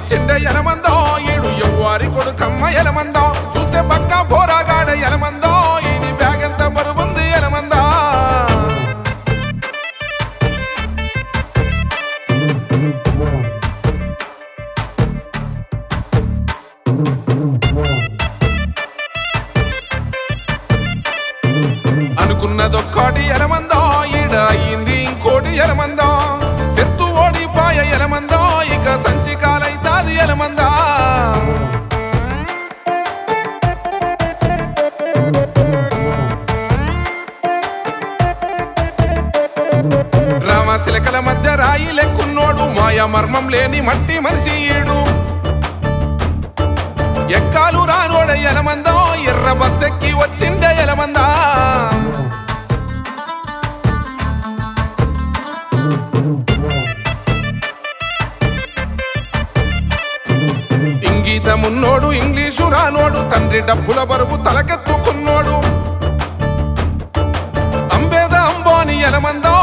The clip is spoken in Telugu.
వచ్చిండే ఎలమందో ఈడు ఎవ్వారి కొడుకమ్మ ఎలమందో చూస్తే పక్క పోరాగాడ ఎలమందో ఈని బ్యాగ్ ఎంత బరువుంది ఎలమందా అనుకున్నదొక్కటి ఎలమందో ఈడ అయింది ఇంకోటి ఎలమందో సెత్తు ఓడిపాయ ఎలమందో ఇక సంచికాలైతాది ఎలమందా రామశిలకల మధ్య రాయి లెక్కున్నోడు మాయ మర్మం లేని మట్టి మనిషి ఈడు ఎక్కాలు రానోడ ఎలమందో ఎర్ర బస్సెక్కి వచ్చిండే ఎలమందా ఇంగీతమున్నోడు ఇంగ్లీషు రానోడు తండ్రి డబ్బుల బరువు తలకెత్తుకున్నోడు అంబేద అంబోని ఎలమందో